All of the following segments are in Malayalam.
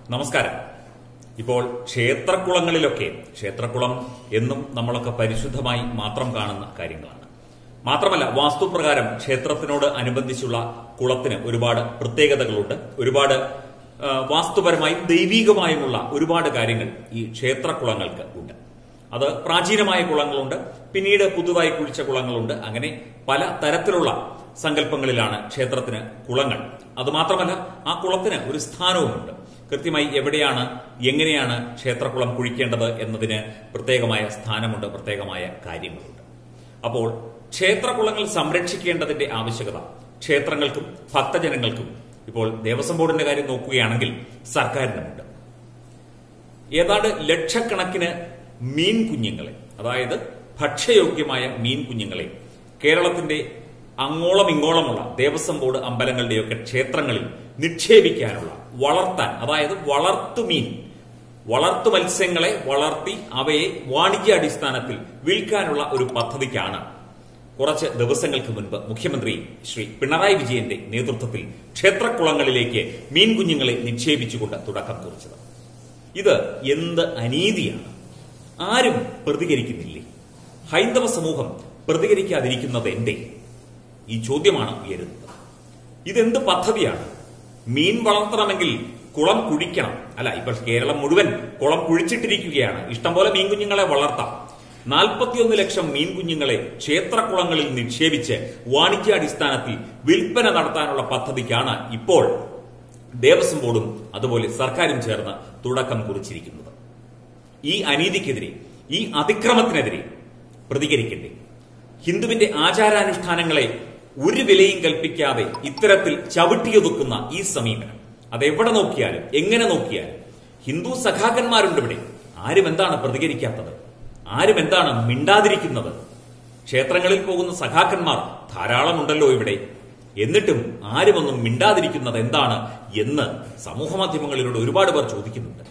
നമസ്കാരം ഇപ്പോൾ ക്ഷേത്രക്കുളങ്ങളിലൊക്കെ ക്ഷേത്രക്കുളം എന്നും നമ്മളൊക്കെ പരിശുദ്ധമായി മാത്രം കാണുന്ന കാര്യങ്ങളാണ് മാത്രമല്ല വാസ്തുപ്രകാരം ക്ഷേത്രത്തിനോട് അനുബന്ധിച്ചുള്ള കുളത്തിന് ഒരുപാട് പ്രത്യേകതകളുണ്ട് ഒരുപാട് ആ, വാസ്തുപരമായും ദൈവീകമായുമുള്ള ഒരുപാട് കാര്യങ്ങൾ ഈ ക്ഷേത്രക്കുളങ്ങൾക്ക് ഉണ്ട് അത് പ്രാചീനമായ കുളങ്ങളുണ്ട് പിന്നീട് പുതുതായി കുഴിച്ച കുളങ്ങളുണ്ട് അങ്ങനെ പല തരത്തിലുള്ള സങ്കല്പങ്ങളിലാണ് ക്ഷേത്രത്തിന് കുളങ്ങൾ അത് മാത്രമല്ല ആ കുളത്തിന് ഒരു സ്ഥാനവുമുണ്ട് കൃത്യമായി എവിടെയാണ് എങ്ങനെയാണ് ക്ഷേത്രക്കുളം കുഴിക്കേണ്ടത് എന്നതിന് പ്രത്യേകമായ സ്ഥാനമുണ്ട് പ്രത്യേകമായ കാര്യങ്ങളുണ്ട് അപ്പോൾ ക്ഷേത്രകുളങ്ങൾ സംരക്ഷിക്കേണ്ടതിന്റെ ആവശ്യകത ക്ഷേത്രങ്ങൾക്കും ഭക്തജനങ്ങൾക്കും ഇപ്പോൾ ദേവസ്വം ബോർഡിന്റെ കാര്യം നോക്കുകയാണെങ്കിൽ സർക്കാരിനുമുണ്ട് ഏതാണ്ട് ലക്ഷക്കണക്കിന് മീൻ കുഞ്ഞുങ്ങളെ അതായത് ഭക്ഷ്യയോഗ്യമായ മീൻ കുഞ്ഞുങ്ങളെ കേരളത്തിന്റെ അങ്ങോളം ഇങ്ങോളമുള്ള ദേവസ്വം ബോർഡ് അമ്പലങ്ങളുടെയൊക്കെ ക്ഷേത്രങ്ങളിൽ നിക്ഷേപിക്കാനുള്ള വളർത്താൻ അതായത് വളർത്തുമീൻ വളർത്തു മത്സ്യങ്ങളെ വളർത്തി അവയെ വാണിജ്യാടിസ്ഥാനത്തിൽ വിൽക്കാനുള്ള ഒരു പദ്ധതിക്കാണ് കുറച്ച് ദിവസങ്ങൾക്ക് മുൻപ് മുഖ്യമന്ത്രി ശ്രീ പിണറായി വിജയന്റെ നേതൃത്വത്തിൽ ക്ഷേത്രക്കുളങ്ങളിലേക്ക് മീൻ കുഞ്ഞുങ്ങളെ നിക്ഷേപിച്ചുകൊണ്ട് തുടക്കം കുറിച്ചത് ഇത് എന്ത് അനീതിയാണ് ആരും പ്രതികരിക്കുന്നില്ലേ ഹൈന്ദവ സമൂഹം പ്രതികരിക്കാതിരിക്കുന്നത് എന്തേ ഈ ചോദ്യമാണ് ഉയരുന്നത് ഇതെന്ത് പദ്ധതിയാണ് മീൻ വളർത്തണമെങ്കിൽ കുളം കുഴിക്കണം അല്ല ഇപ്പോൾ കേരളം മുഴുവൻ കുളം കുഴിച്ചിട്ടിരിക്കുകയാണ് ഇഷ്ടംപോലെ മീൻ കുഞ്ഞുങ്ങളെ വളർത്താം നാൽപ്പത്തിയൊന്ന് ലക്ഷം മീൻ കുഞ്ഞുങ്ങളെ ക്ഷേത്രക്കുളങ്ങളിൽ നിക്ഷേപിച്ച് വാണിജ്യാടിസ്ഥാനത്തിൽ വിൽപ്പന നടത്താനുള്ള പദ്ധതിക്കാണ് ഇപ്പോൾ ദേവസ്വം ബോർഡും അതുപോലെ സർക്കാരും ചേർന്ന് തുടക്കം കുറിച്ചിരിക്കുന്നത് ഈ അനീതിക്കെതിരെ ഈ അതിക്രമത്തിനെതിരെ പ്രതികരിക്കണ്ടേ ഹിന്ദുവിന്റെ ആചാരാനുഷ്ഠാനങ്ങളെ ഒരു വിലയും കൽപ്പിക്കാതെ ഇത്തരത്തിൽ ചവിട്ടിയൊതുക്കുന്ന ഈ സമീപനം അതെവിടെ നോക്കിയാലും എങ്ങനെ നോക്കിയാലും ഹിന്ദു സഖാക്കന്മാരുണ്ട് ഇവിടെ ആരും എന്താണ് പ്രതികരിക്കാത്തത് ആരും എന്താണ് മിണ്ടാതിരിക്കുന്നത് ക്ഷേത്രങ്ങളിൽ പോകുന്ന സഖാക്കന്മാർ ധാരാളമുണ്ടല്ലോ ഇവിടെ എന്നിട്ടും ആരുമൊന്നും മിണ്ടാതിരിക്കുന്നത് എന്താണ് എന്ന് സമൂഹമാധ്യമങ്ങളിലൂടെ ഒരുപാട് പേർ ചോദിക്കുന്നുണ്ട്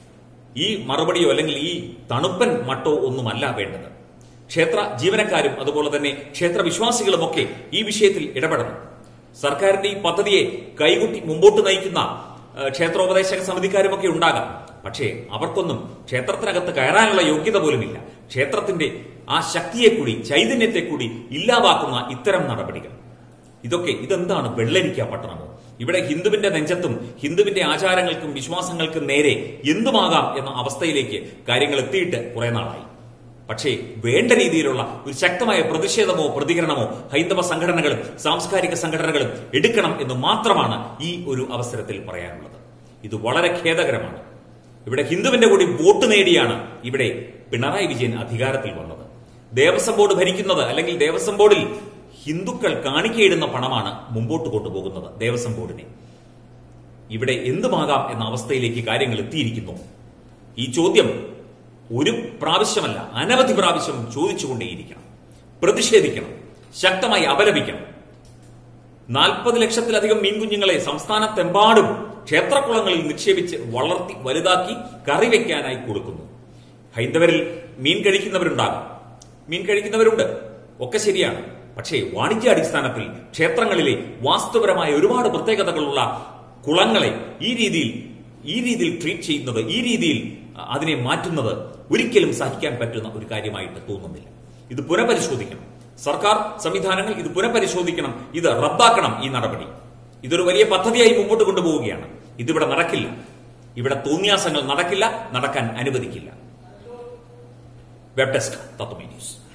ഈ മറുപടിയോ അല്ലെങ്കിൽ ഈ തണുപ്പൻ മട്ടോ ഒന്നുമല്ല വേണ്ടത് ക്ഷേത്ര ജീവനക്കാരും അതുപോലെ തന്നെ ക്ഷേത്ര വിശ്വാസികളുമൊക്കെ ഈ വിഷയത്തിൽ ഇടപെടണം സർക്കാരിന്റെ ഈ പദ്ധതിയെ കൈകുട്ടി മുമ്പോട്ട് നയിക്കുന്ന ആ, ക്ഷേത്രോപദേശക സമിതിക്കാരുമൊക്കെ ഉണ്ടാകാം പക്ഷേ അവർക്കൊന്നും ക്ഷേത്രത്തിനകത്ത് കയറാനുള്ള യോഗ്യത പോലുമില്ല ക്ഷേത്രത്തിന്റെ ആ ശക്തിയെ കൂടി ചൈതന്യത്തെ കൂടി ഇല്ലാതാക്കുന്ന ഇത്തരം നടപടികൾ ഇതൊക്കെ ഇതെന്താണ് വെള്ളരിക്ക പട്ടണമോ ഇവിടെ ഹിന്ദുവിന്റെ നെഞ്ചത്തും ഹിന്ദുവിന്റെ ആചാരങ്ങൾക്കും വിശ്വാസങ്ങൾക്കും നേരെ എന്തുമാകാം എന്ന അവസ്ഥയിലേക്ക് കാര്യങ്ങൾ എത്തിയിട്ട് കുറെ നാളായി പക്ഷേ വേണ്ട രീതിയിലുള്ള ഒരു ശക്തമായ പ്രതിഷേധമോ പ്രതികരണമോ ഹൈന്ദവ സംഘടനകളും സാംസ്കാരിക സംഘടനകളും എടുക്കണം എന്ന് മാത്രമാണ് ഈ ഒരു അവസരത്തിൽ പറയാനുള്ളത് ഇത് വളരെ ഖേദകരമാണ് ഇവിടെ ഹിന്ദുവിന്റെ കൂടി വോട്ട് നേടിയാണ് ഇവിടെ പിണറായി വിജയൻ അധികാരത്തിൽ വന്നത് ദേവസ്വം ബോർഡ് ഭരിക്കുന്നത് അല്ലെങ്കിൽ ദേവസ്വം ബോർഡിൽ ഹിന്ദുക്കൾ കാണിക്കയിടുന്ന പണമാണ് മുമ്പോട്ട് കൊണ്ടുപോകുന്നത് ദേവസ്വം ബോർഡിനെ ഇവിടെ എന്തുമാകാം എന്ന അവസ്ഥയിലേക്ക് കാര്യങ്ങൾ എത്തിയിരിക്കുന്നു ഈ ചോദ്യം ഒരു പ്രാവശ്യമല്ല അനവധി പ്രാവശ്യം ചോദിച്ചുകൊണ്ടേയിരിക്കണം പ്രതിഷേധിക്കണം ശക്തമായി അപലപിക്കണം നാൽപ്പത് ലക്ഷത്തിലധികം മീൻകുഞ്ഞുങ്ങളെ സംസ്ഥാനത്തെമ്പാടും ക്ഷേത്രക്കുളങ്ങളിൽ നിക്ഷേപിച്ച് വളർത്തി വലുതാക്കി കറി വെക്കാനായി കൊടുക്കുന്നു ഹൈന്ദവരിൽ മീൻ കഴിക്കുന്നവരുണ്ടാകും മീൻ കഴിക്കുന്നവരുണ്ട് ഒക്കെ ശരിയാണ് പക്ഷേ വാണിജ്യാടിസ്ഥാനത്തിൽ ക്ഷേത്രങ്ങളിലെ വാസ്തുപരമായ ഒരുപാട് പ്രത്യേകതകളുള്ള കുളങ്ങളെ ഈ രീതിയിൽ ഈ രീതിയിൽ ട്രീറ്റ് ചെയ്യുന്നത് ഈ രീതിയിൽ അതിനെ മാറ്റുന്നത് ഒരിക്കലും സഹിക്കാൻ പറ്റുന്ന ഒരു കാര്യമായിട്ട് തോന്നുന്നില്ല ഇത് പുനഃപരിശോധിക്കണം സർക്കാർ സംവിധാനങ്ങൾ ഇത് പുനഃപരിശോധിക്കണം ഇത് റദ്ദാക്കണം ഈ നടപടി ഇതൊരു വലിയ പദ്ധതിയായി മുമ്പോട്ട് കൊണ്ടുപോവുകയാണ് ഇതിവിടെ നടക്കില്ല ഇവിടെ തോന്നിയാസങ്ങൾ നടക്കില്ല നടക്കാൻ അനുവദിക്കില്ല വെബ് ഡെസ്ക് തത്വമേ ന്യൂസ്